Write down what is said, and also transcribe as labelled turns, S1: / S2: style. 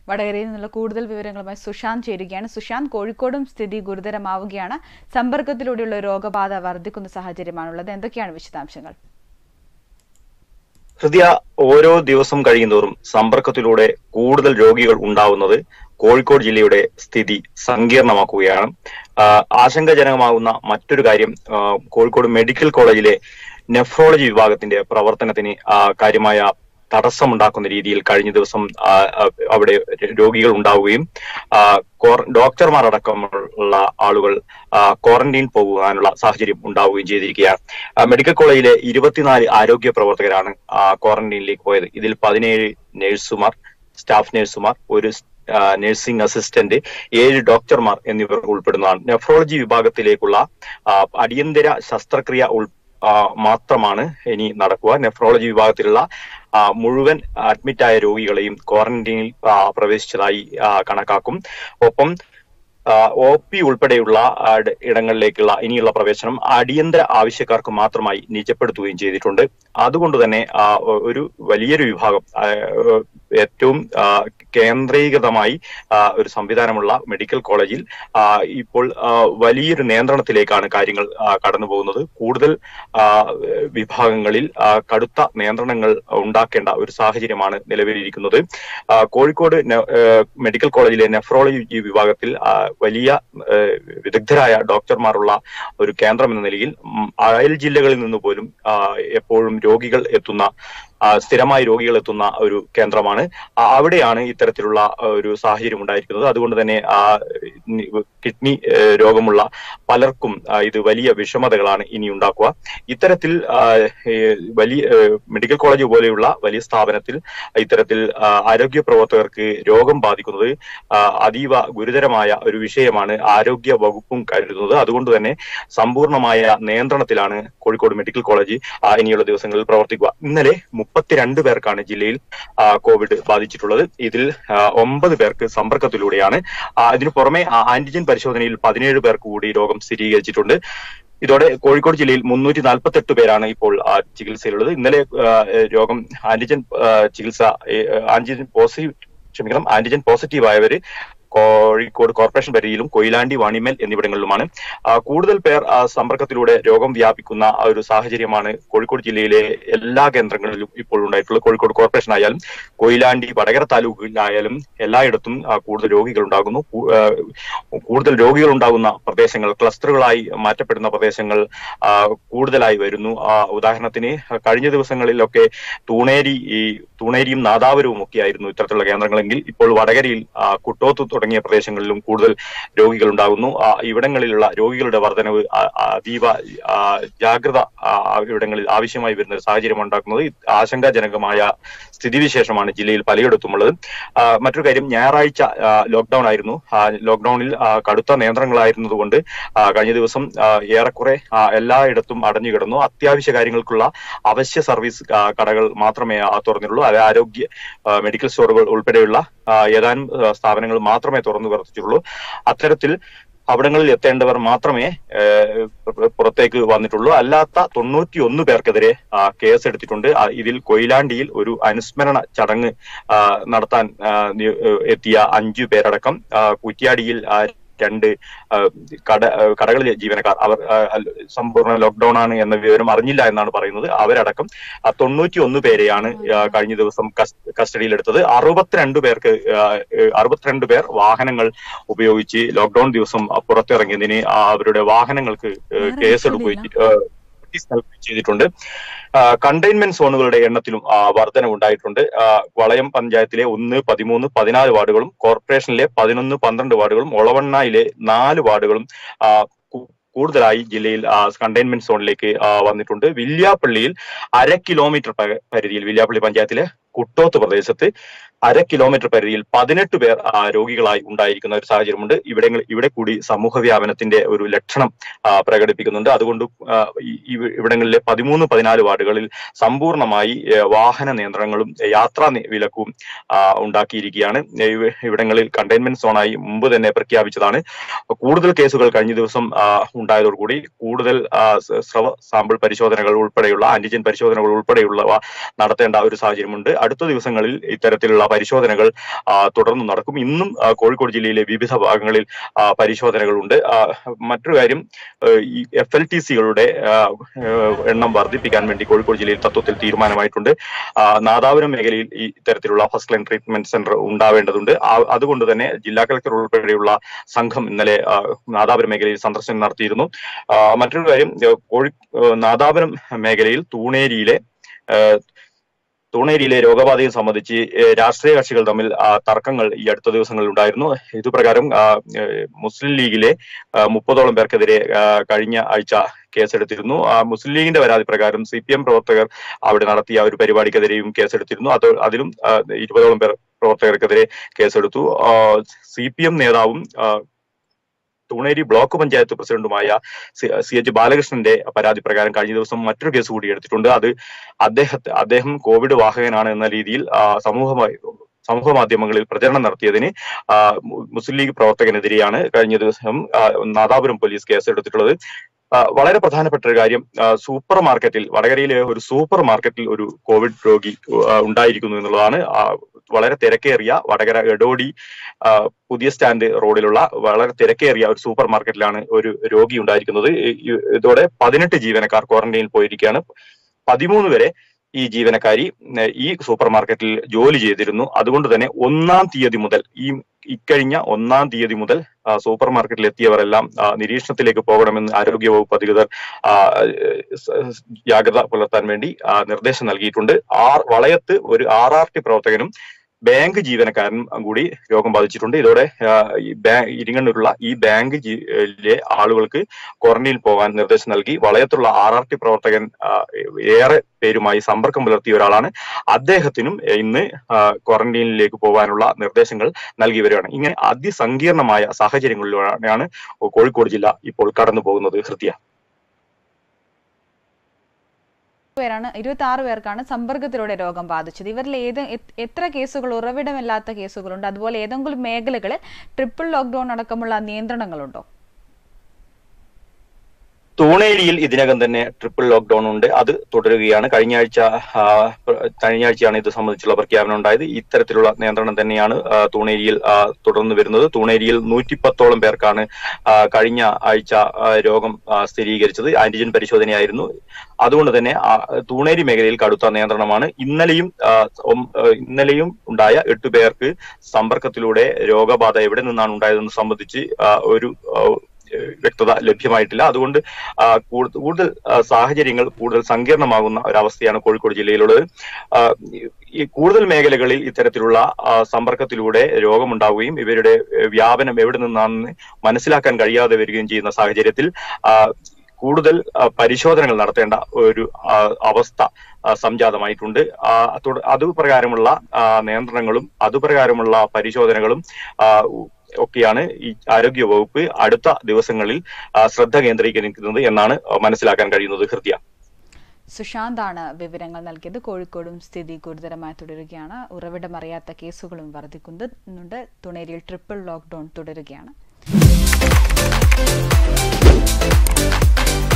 S1: വടകരയിൽ നിന്നുള്ള കൂടുതൽ വിവരങ്ങളുമായി സുശാന്ത് ചേരുകയാണ് സുശാന്ത് കോഴിക്കോടും സ്ഥിതി ഗുരുതരമാവുകയാണ് സമ്പർക്കത്തിലൂടെയുള്ള രോഗബാധ വർദ്ധിക്കുന്ന സാഹചര്യമാണുള്ളത് എന്തൊക്കെയാണ് വിശദാംശങ്ങൾ
S2: ഹൃദയ ഓരോ ദിവസം കഴിയുന്തോറും സമ്പർക്കത്തിലൂടെ കൂടുതൽ രോഗികൾ ഉണ്ടാവുന്നത് കോഴിക്കോട് ജില്ലയുടെ സ്ഥിതി സങ്കീർണമാക്കുകയാണ് ആ, ആശങ്കാജനകമാകുന്ന മറ്റൊരു കാര്യം ആ, കോഴിക്കോട് മെഡിക്കൽ കോളേജിലെ നെഫ്രോളജി വിഭാഗത്തിന്റെ പ്രവർത്തനത്തിന് ആ, കാര്യമായ തടസ്സമുണ്ടാക്കുന്ന രീതിയിൽ കഴിഞ്ഞ ദിവസം ആ, ആ, അവിടെ രോഗികൾ ഉണ്ടാവുകയും ആ, ക്വാറ- ഡോക്ടർമാരടക്കമുള്ള ആളുകൾ ആ, ക്വാറന്റൈൻ പോകാനുള്ള സാഹചര്യം ഉണ്ടാവുകയും ചെയ്തിരിക്കുകയാണ് ആ, മെഡിക്കൽ കോളേജിലെ ഇരുപത്തിനാല് ആരോഗ്യ പ്രവർത്തകരാണ് ആ, ക്വാറന്റൈനിലേക്ക് പോയത് ഇതിൽ പതിനേഴ് നഴ്സുമാർ സ്റ്റാഫ് നഴ്സുമാർ ഒരു ആ, നഴ്സിംഗ് അസിസ്റ്റന്റ് ഏഴ് ഡോക്ടർമാർ എന്നിവർ ഉൾപ്പെടുന്നതാണ് നെഫ്രോളജി വിഭാഗത്തിലേക്കുള്ള ആ, അടിയന്തര ശസ്ത്രക്രിയ ഉൾ ആ, മാത്രമാണ് ഇനി നടക്കുക നെഫ്രോളജി വിഭാഗത്തിലുള്ള ആ, മുഴുവൻ അഡ്മിറ്റായ രോഗികളെയും ക്വാറന്റൈനിൽ ആ, പ്രവേശിച്ചതായി ആ, കണക്കാക്കും ഒപ്പം ഒ പി ഉൾപ്പെടെയുള്ള ആ, ഇട- ഇടങ്ങളിലേക്കുള്ള ഇനിയുള്ള പ്രവേശനം അടിയന്തര ആവശ്യക്കാർക്ക് മാത്രമായി നിജപ്പെടുത്തുകയും ചെയ്തിട്ടുണ്ട് അതുകൊണ്ട് തന്നെ ആ, ഒ- ഒരു വലിയൊരു വിഭാഗം ആ, ഏറ്റവും ആ, കേന്ദ്രീകൃതമായി ആ, ഒരു സംവിധാനമുള്ള മെഡിക്കൽ കോളേജിൽ ആ, ഇപ്പോൾ ആ, വലിയൊരു നിയന്ത്രണത്തിലേക്കാണ് കാര്യങ്ങൾ ആ, കടന്നു പോകുന്നത് കൂടുതൽ ആ, വിഭാഗങ്ങളിൽ ആ, കടുത്ത നിയന്ത്രണങ്ങൾ ഉണ്ടാക്കേണ്ട ഒരു സാഹചര്യമാണ് നിലവിലിരിക്കുന്നത് ആ, കോഴിക്കോട് നെ- ഏ, മെഡിക്കൽ കോളേജിലെ നെഫ്രോളജി വിഭാഗത്തിൽ ആ, വലിയ ഏ, വിദഗ്ധരായ ഡോക്ടർമാരുള്ള ഒരു കേന്ദ്രം എന്ന നിലയിൽ ഉം, അയൽ ജില്ലകളിൽ നിന്ന് പോലും ആ, എപ്പോഴും രോഗികൾ എത്തുന്ന ആ, സ്ഥിരമായി രോഗികൾ എത്തുന്ന ഒരു കേന്ദ്രമാണ് ആ, അവിടെയാണ് ഇത്തരത്തിലുള്ള ആ, ഒരു സാഹചര്യം ഉണ്ടായിരിക്കുന്നത് അതുകൊണ്ട് തന്നെ ആ, നി- കിഡ്നി ഏ, രോഗമുള്ള പലർക്കും ആ, ഇത് വലിയ വിഷമതകളാണ് ഇനി ഉണ്ടാക്കുക ഇത്തരത്തിൽ ആ, ഏ, വലിയ ഏ, മെഡിക്കൽ കോളേജ് പോലെയുള്ള വലിയ സ്ഥാപനത്തിൽ ഇത്തരത്തിൽ ആ, ആരോഗ്യ പ്രവർത്തകർക്ക് രോഗം ബാധിക്കുന്നത് ആ, അതീവ ഗുരുതരമായ ഒരു വിഷയമാണ് ആരോഗ്യ വകുപ്പും കരുതുന്നത് അതുകൊണ്ട് തന്നെ സമ്പൂർണമായ നിയന്ത്രണത്തിലാണ് കോഴിക്കോട് മെഡിക്കൽ കോളേജ് ആ, ഇനിയുള്ള ദിവസങ്ങളിൽ പ്രവർത്തിക്കുക ഇന്നലെ മുപ്പത്തിരണ്ട് പേർക്കാണ് ജില്ലയിൽ ആ, കോവിഡ് ബാധിച്ചിട്ടുള്ളത് ഇതിൽ ആ, ഒമ്പത് പേർക്ക് സമ്പർക്കത്തിലൂടെയാണ് ആ, ഇതിനു പുറമെ ആ, ആന്റിജൻ പരിശോധനയിൽ പതിനേഴ് പേർക്ക് കൂടി രോഗം സ്ഥിരീകരിച്ചിട്ടുണ്ട് ഇതോടെ കോഴിക്കോട് ജില്ലയിൽ മുന്നൂറ്റി നാൽപ്പത്തെട്ട് പേരാണ് ഇപ്പോൾ ആ, ചികിത്സയിലുള്ളത് ഇന്നലെ ആ, രോഗം ആന്റിജൻ ആ, ചികിത്സ ഏ, ആന്റിജൻ പോസിറ്റീവ് ക്ഷമിക്കണം ആന്റിജൻ പോസിറ്റീവ് ആയവര് കോഴിക്കോട് കോർപ്പറേഷൻ പരിധിയിലും കൊയിലാണ്ടി വാണിമേൽ എന്നിവിടങ്ങളിലുമാണ് ആ, കൂടുതൽ പേർ ആ, സമ്പർക്കത്തിലൂടെ രോഗം വ്യാപിക്കുന്ന ആ ഒരു സാഹചര്യമാണ് കോഴിക്കോട് ജില്ലയിലെ എല്ലാ കേന്ദ്രങ്ങളിലും ഇപ്പോൾ ഉണ്ടായിട്ടുള്ളത് കോഴിക്കോട് കോർപ്പറേഷൻ ആയാലും കൊയിലാണ്ടി വടകര താലൂക്കിലായാലും എല്ലായിടത്തും ആ, കൂടുതൽ രോഗികൾ ഉണ്ടാകുന്നു കൂ- ആ, കൂടുതൽ രോഗികൾ ഉണ്ടാകുന്ന പ്രദേശങ്ങൾ ക്ലസ്റ്ററുകളായി മാറ്റപ്പെടുന്ന പ്രദേശങ്ങൾ ആ, കൂടുതലായി വരുന്നു ആ, ഉദാഹരണത്തിന് കഴിഞ്ഞ ദിവസങ്ങളിലൊക്കെ തൂണേരി ഈ തൂണേരിയും നാദാപുരവും ഒക്കെ ആയിരുന്നു ഇത്തരത്തിലുള്ള കേന്ദ്രങ്ങളെങ്കിൽ ഇപ്പോൾ വടകരയിൽ ആ, കുട്ടോത്ത് തുടങ്ങിയ പ്രദേശങ്ങളിലും കൂടുതൽ രോഗികൾ ഉണ്ടാകുന്നു ആ, ഇവിടങ്ങളിലുള്ള രോഗികളുടെ വർധനവ് ആ- ആ, അതീവ ആ, ജാഗ്രത ആ, ഇവിടങ്ങളിൽ ആവശ്യമായി വരുന്ന ഒരു സാഹചര്യം ഉണ്ടാക്കുന്നത് ആശങ്കാജനകമായ സ്ഥിതിവിശേഷമാണ് ജില്ലയിൽ പലയിടത്തുമുള്ളത് ആ, മറ്റൊരു കാര്യം ഞായറാഴ്ച ആ, ലോക്ക്ഡൌൺ ആയിരുന്നു ആ, ലോക്ക്ഡൌണിൽ ആ, കടുത്ത നിയന്ത്രണങ്ങളായിരുന്നതുകൊണ്ട് ആ, കഴിഞ്ഞ ദിവസം ആ, ഏറെക്കുറെ ആ, എല്ലായിടത്തും അടഞ്ഞു കിടന്നു അത്യാവശ്യ കാര്യങ്ങൾക്കുള്ള അവശ്യ സർവീസ് ആ, കടകൾ മാത്രമേ ആ, തുറന്നിട്ടുള്ളൂ അത് ആരോഗ്യ ആ, മെഡിക്കൽ സ്റ്റോറുകൾ ഉൾപ്പെടെയുള്ള ആ, ഏതാനും ആ, സ്ഥാപനങ്ങൾ മാത്രമേ തുറന്നു പ്രവർത്തിച്ചിട്ടുള്ളൂ അത്തരത്തിൽ അവിടങ്ങളിൽ എത്തേണ്ടവർ മാത്രമേ ഏഹ്, പുറ- പുറത്തേക്ക് വന്നിട്ടുള്ളൂ അല്ലാത്ത തൊണ്ണൂറ്റി ഒന്ന് പേർക്കെതിരെ ആ, കേസ് എടുത്തിട്ടുണ്ട് ആ, ഇതിൽ കൊയിലാണ്ടിയിൽ ഒരു അനുസ്മരണ ചടങ്ങ് ആ, നടത്താൻ ആ, നി- ഏഹ്, എത്തിയ അഞ്ചു പേരടക്കം ആ, കുറ്റ്യാടിയിൽ ആ, രണ്ട് ആ, കട ആ, കടകളിലെ ജീവനക്കാർ അവർ ആ, അൽ- സമ്പൂർണ്ണ ലോക്ക്ഡൌൺ ആണ് എന്ന വിവരം അറിഞ്ഞില്ല എന്നാണ് പറയുന്നത് അവരടക്കം തൊണ്ണൂറ്റി ഒന്ന് പേരെയാണ് ആ, കഴിഞ്ഞ ദിവസം കസ്- കസ്റ്റഡിയിലെടുത്തത് അറുപത്തിരണ്ട് പേർക്ക് ആ, ഏഹ്, അറുപത്തിരണ്ട് പേർ വാഹനങ്ങൾ ഉപയോഗിച്ച് ലോക്ക്ഡൌൺ ദിവസം പുറത്തിറങ്ങിയതിന് ആ, അവരുടെ വാഹനങ്ങൾക്ക് ഏഹ്,
S1: വേറെ
S2: കേസെടുക്കുകയും
S1: രക്ഷയില്ല.
S2: ഏഹ്, നോട്ടീസ് നൽകുകയും ചെയ്തിട്ടുണ്ട് കണ്ടെയ്ൻമെന്റ് സോണുകളുടെ എണ്ണത്തിലും ആ, വർധനവുണ്ടായിട്ടുണ്ട് ആ, വളയം പഞ്ചായത്തിലെ ഒന്ന് പതിമൂന്ന് പതിനാല് വാർഡുകളും കോർപ്പറേഷനിലെ പതിനൊന്ന് പന്ത്രണ്ട് വാർഡുകളും ഒളവണ്ണയിലെ നാല് വാർഡുകളും ആ, കു- കൂടുതലായി ജില്ലയിൽ കണ്ടെയ്ൻമെന്റ് സോണിലേക്ക് ആ, വന്നിട്ടുണ്ട് വില്യാപ്പള്ളിയിൽ അര കിലോമീറ്റർ പ- പരിധിയിൽ വില്യാപ്പള്ളി പഞ്ചായത്തിലെ കുട്ടോത്ത് പ്രദേശത്ത് അര കിലോമീറ്റർ പരിധിയിൽ പതിനെട്ട് പേർ ആ, രോഗികളായി ഉണ്ടായിരിക്കുന്ന ഒരു സാഹചര്യമുണ്ട് ഇവിടെ ഇവിടെ കൂടി സമൂഹ വ്യാപനത്തിന്റെ ഒരു ലക്ഷണം ആ, പ്രകടിപ്പിക്കുന്നുണ്ട് അതുകൊണ്ട് ആ, ഈ- ഈ ഇവിടങ്ങളിലെ പതിമൂന്ന് പതിനാല് വാർഡുകളിൽ സമ്പൂർണമായി ഏ, വാഹന നിയന്ത്രണങ്ങളും ഏ, യാത്രാ നി- വിലക്കും ആ, ഉണ്ടാക്കിയിരിക്കുകയാണ് ഏ, ഇവ- ഇവിടങ്ങളിൽ കണ്ടെയ്ൻമെന്റ് സോണായി മുമ്പ് തന്നെ പ്രഖ്യാപിച്ചതാണ് കൂടുതൽ കേസുകൾ കഴിഞ്ഞ ദിവസം ആ, ഉണ്ടായതോടുകൂടി കൂടുതൽ ആ, സ- സ്രവ സാമ്പിൾ പരിശോധനകൾ ഉൾപ്പെടെയുള്ള ആന്റിജൻ പരിശോധനകൾ ഉൾപ്പെടെയുള്ളവ നടത്തേണ്ട ഒരു സാഹചര്യമുണ്ട് അടുത്ത ദിവസങ്ങളിൽ ഇത്തരത്തിലുള്ള പരിശോധനകൾ ആ, തുടർന്ന് നടക്കും ഇന്നും ആ, കോഴിക്കോട് ജില്ലയിലെ വിവിധ ഭാഗങ്ങളിൽ ആ, പരിശോധനകളുണ്ട് ആ, മറ്റൊരു കാര്യം ഏഹ്, ഈ എഫ് എൽ ടി സികളുടെ എണ്ണം വർദ്ധിപ്പിക്കാൻ വേണ്ടി കോഴിക്കോട് ജില്ലയിൽ തത്വത്തിൽ തീരുമാനമായിട്ടുണ്ട് ആ, നാദാപുരം മേഖലയിൽ ഈ ഇത്തരത്തിലുള്ള ഫസ്റ്റ് ലൈൻ ട്രീറ്റ്മെന്റ് സെന്റർ ഉണ്ടാവേണ്ടതുണ്ട് ആ- അതുകൊണ്ട് തന്നെ ജില്ലാ കളക്ടർ ഉൾപ്പെടെയുള്ള സംഘം ഇന്നലെ ആ, നാദാപുരം മേഖലയിൽ സന്ദർശനം നടത്തിയിരുന്നു ആ, മറ്റൊരു കാര്യം ഏഹ്, കോഴി ഏഹ്, നാദാപുരം മേഖലയിൽ തൂണേരിയിലെ ഏഹ്, തൂണേരിയിലെ രോഗബാധയെ സംബന്ധിച്ച് ഏഹ്, രാഷ്ട്രീയ കക്ഷികൾ തമ്മിൽ ആ, തർക്കങ്ങൾ ഈ അടുത്ത ദിവസങ്ങളിൽ ഉണ്ടായിരുന്നു ഇതുപ്രകാരം ആ, ഏഹ്, മുസ്ലിം ലീഗിലെ ആ, മുപ്പതോളം പേർക്കെതിരെ ആ, കഴിഞ്ഞ ആഴ്ച കേസെടുത്തിരുന്നു ആ, മുസ്ലിം ലീഗിന്റെ പരാതി പ്രകാരം സി പി എം പ്രവർത്തകർ അവിടെ നടത്തിയ ഒരു പരിപാടിക്കെതിരെയും കേസെടുത്തിരുന്നു അത് അതിലും ആ, ഇരുപതോളം പേർ പ്രവർത്തകർക്കെതിരെ കേസെടുത്തു സി പി എം നേതാവും ആ, തൂണേരി ബ്ലോക്ക് പഞ്ചായത്ത് പ്രസിഡന്റുമായ സി സി എച്ച് ബാലകൃഷ്ണന്റെ പരാതി പ്രകാരം കഴിഞ്ഞ ദിവസം മറ്റൊരു കേസ് കൂടി എടുത്തിട്ടുണ്ട് അത് അദ്ദേഹത്തെ അദ്ദേഹം കോവിഡ് വാഹകനാണ് എന്ന രീതിയിൽ ആ, സമൂഹമായി സമൂഹ മാധ്യമങ്ങളിൽ പ്രചരണം നടത്തിയതിന് ആ, മു- മുസ്ലിം ലീഗ് പ്രവർത്തകനെതിരെയാണ് കഴിഞ്ഞ ദിവസം ആ, നാദാപുരം പോലീസ് കേസെടുത്തിട്ടുള്ളത് ആ, വളരെ പ്രധാനപ്പെട്ട ഒരു കാര്യം ആ, സൂപ്പർ മാർക്കറ്റിൽ വടകരയിലെ ഒരു സൂപ്പർ മാർക്കറ്റിൽ ഒരു കോവിഡ് രോഗി ആ, ഉണ്ടായിരിക്കുന്നു എന്നുള്ളതാണ് ആ, വളരെ തിരക്കേറിയ വടകര എടോടി ആ, പുതിയ സ്റ്റാൻഡ് റോഡിലുള്ള വളരെ തിരക്കേറിയ ഒരു സൂപ്പർ മാർക്കറ്റിലാണ് ഒരു രോഗി ഉണ്ടായിരിക്കുന്നത് ഈ- ഈ- ഇതോടെ പതിനെട്ട് ജീവനക്കാർ ക്വാറന്റൈനിൽ പോയിരിക്കുകയാണ് പതിമൂന്ന് വരെ ഈ ജീവനക്കാരി ഉം, ഈ സൂപ്പർ മാർക്കറ്റിൽ ജോലി ചെയ്തിരുന്നു അതുകൊണ്ട് തന്നെ ഒന്നാം തീയതി മുതൽ ഈ ഇക്കഴിഞ്ഞ ഒന്നാം തീയതി മുതൽ ആ, സൂപ്പർ മാർക്കറ്റിൽ എത്തിയവരെല്ലാം ആ, നിരീക്ഷണത്തിലേക്ക് പോകണമെന്ന് ആരോഗ്യവകുപ്പ് അധികൃതർ ആ, സ- ജാഗ്രത പുലർത്താൻ വേണ്ടി ആ, നിർദ്ദേശം നൽകിയിട്ടുണ്ട് ആർ വളയത്ത് ഒരു ആർ ആർ ടി പ്രവർത്തകനും ബാങ്ക് ജീവനക്കാരനും കൂടി രോഗം ബാധിച്ചിട്ടുണ്ട് ഇതോടെ ആ, ഈ ബാ- ഇരിങ്ങണ്ണൂരുള്ള ഈ ബാങ്ക് ജി- ലെ ആളുകൾക്ക് ക്വാറന്റൈനിൽ പോകാൻ നിർദ്ദേശം നൽകി വളയത്തുള്ള ആർ ആർ ടി പ്രവർത്തകൻ ആ, ഏറെ പേരുമായി സമ്പർക്കം പുലർത്തിയ ഒരാളാണ് അദ്ദേഹത്തിനും ഇന്ന് ആ, ക്വാറന്റൈനിലേക്ക് പോകാനുള്ള നിർദ്ദേശങ്ങൾ നൽകി വരികയാണ് ഇങ്ങനെ അതിസങ്കീർണമായ സാഹചര്യങ്ങളിലൂടെയാണ് കോഴിക്കോട് ജില്ല ഇപ്പോൾ കടന്നു പോകുന്നത് ഹൃദയ
S1: പേരാണ് ഇരുപത്തി ആറ് പേർക്കാണ് സമ്പർക്കത്തിലൂടെ രോഗം ബാധിച്ചത് ഇവരിൽ ഏത് എ- എത്ര കേസുകൾ ഉറവിടമില്ലാത്ത കേസുകളുണ്ട് അതുപോലെ ഏതെങ്കിലും മേഖലകളിൽ ട്രിപ്പിൾ ലോക്ക്ഡൌൺ അടക്കമുള്ള നിയന്ത്രണങ്ങളുണ്ടോ
S2: തൂണേരിയിൽ ഇതിനകം തന്നെ ട്രിപ്പിൾ ലോക്ക്ഡൌൺ ഉണ്ട് അത് തുടരുകയാണ് കഴിഞ്ഞ ആഴ്ച ആ, പ്ര- കഴിഞ്ഞ ആഴ്ചയാണ് ഇത് സംബന്ധിച്ചുള്ള പ്രഖ്യാപനം ഉണ്ടായത് ഇത്തരത്തിലുള്ള നിയന്ത്രണം തന്നെയാണ് ആ, തൂണേരിയിൽ ആ, തുടർന്ന് വരുന്നത് തൂണേരിയിൽ നൂറ്റിപ്പത്തോളം പേർക്കാണ് ആ, കഴിഞ്ഞ ആഴ്ച ആ, രോഗം ആ, സ്ഥിരീകരിച്ചത് ആന്റിജൻ പരിശോധനയായിരുന്നു അതുകൊണ്ട് തന്നെ ആ, തൂണേരി മേഖലയിൽ കടുത്ത നിയന്ത്രണമാണ് ഇന്നലെയും ആ, ഒം- ആ, ഇന്നലെയും ഉണ്ടായ എട്ട് പേർക്ക് സമ്പർക്കത്തിലൂടെ രോഗബാധ എവിടെ നിന്നാണ് ഉണ്ടായതെന്ന് സംബന്ധിച്ച് ആ, ഒരു ആ, ഏഹ് വ്യക്തത ലഭ്യമായിട്ടില്ല അതുകൊണ്ട് ആ, കൂടു- കൂടുതൽ ആ, സാഹചര്യങ്ങൾ കൂടുതൽ സങ്കീർണമാകുന്ന ഒരവസ്ഥയാണ് കോഴിക്കോട് ജില്ലയിലുള്ളത് ആ, ഈ- ഈ കൂടുതൽ മേഖലകളിൽ ഇത്തരത്തിലുള്ള ആ, സമ്പർക്കത്തിലൂടെ രോഗമുണ്ടാവുകയും ഇവരുടെ ഏഹ്, വ്യാപനം എവിടെ നിന്നാണെന്ന് മനസ്സിലാക്കാൻ കഴിയാതെ വരികയും ചെയ്യുന്ന സാഹചര്യത്തിൽ ആ, കൂടുതൽ ആ, പരിശോധനകൾ നടത്തേണ്ട ഒരു ആ, അവസ്ഥ ആ, സംജാതമായിട്ടുണ്ട് ആ, തുട- അതുപ്രകാരമുള്ള ആ, നിയന്ത്രണങ്ങളും അതുപ്രകാരമുള്ള പരിശോധനകളും ആ, ഉ- ഒക്കെയാണ് ഈ ആരോഗ്യ വകുപ്പ് അടുത്ത ദിവസങ്ങളിൽ ആ, ശ്രദ്ധ കേന്ദ്രീകരിക്കുന്നത് എന്നാണ് മനസ്സിലാക്കാൻ കഴിയുന്നത് ഹൃദയ
S1: സുശാന്താണ് വിവരങ്ങൾ നൽകിയത് കോഴിക്കോടും സ്ഥിതി ഗുരുതരമായി തുടരുകയാണ് ഉറവിടമറിയാത്ത കേസുകളും വർദ്ധിക്കുന്നുണ്ട് തുണേരിയിൽ ട്രിപ്പിൾ ലോക്ക്ഡൌൺ തുടരുകയാണ്